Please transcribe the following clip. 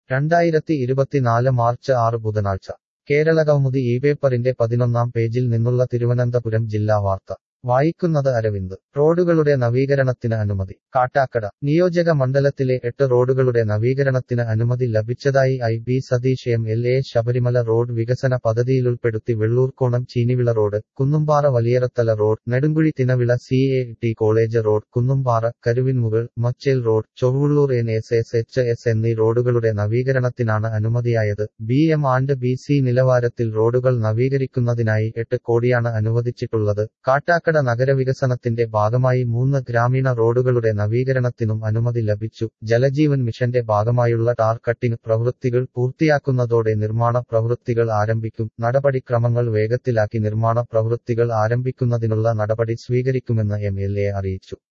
രണ്ടായിരത്തി ഇരുപത്തിനാല് മാർച്ച് ആറ് ബുധനാഴ്ച കേരളകൗമുദി ഈ പേപ്പറിന്റെ പതിനൊന്നാം പേജിൽ നിന്നുള്ള തിരുവനന്തപുരം ജില്ലാ വാർത്ത വായിക്കുന്നത് അരവിന്ദ് റോഡുകളുടെ നവീകരണത്തിന് അനുമതി കാട്ടാക്കട നിയോജക മണ്ഡലത്തിലെ എട്ട് റോഡുകളുടെ നവീകരണത്തിന് അനുമതി ലഭിച്ചതായി I B Satheesh M L A Sabarimala road വികസന പദ്ധതിയിലുൾപ്പെടുത്തി Vellurkonam Cheenivila road Kunnumpara Valiyarathala road Nedunkuzhi Thinavila C A T college road Kunnumpara Karuvinmukal Machel road Chovvulloor N S S H S എന്നീ റോഡുകളുടെ നവീകരണത്തിനാണ് അനുമതിയായത് B M and B C നിലവാരത്തിൽ റോഡുകൾ നവീകരിക്കുന്നതിനായി എട്ട് കോടിയാണ് അനുവദിച്ചിട്ടുള്ളത് കാട്ടാക്കട നഗരവികസനത്തിന്റെ ഭാഗമായി മൂന്ന് ഗ്രാമീണ റോഡുകളുടെ നവീകരണത്തിനും അനുമതി ലഭിച്ചു ജലജീവൻ മിഷന്റെ ഭാഗമായുള്ള ടാർ കട്ടിംഗ് പ്രവൃത്തികൾ പൂർത്തിയാക്കുന്നതോടെ നിർമ്മാണ പ്രവൃത്തികൾ ആരംഭിക്കും നടപടിക്രമങ്ങൾ വേഗത്തിലാക്കി നിർമ്മാണ പ്രവൃത്തികൾ ആരംഭിക്കുന്നതിനുള്ള നടപടി സ്വീകരിക്കുമെന്ന് എം എൽ എ അറിയിച്ചു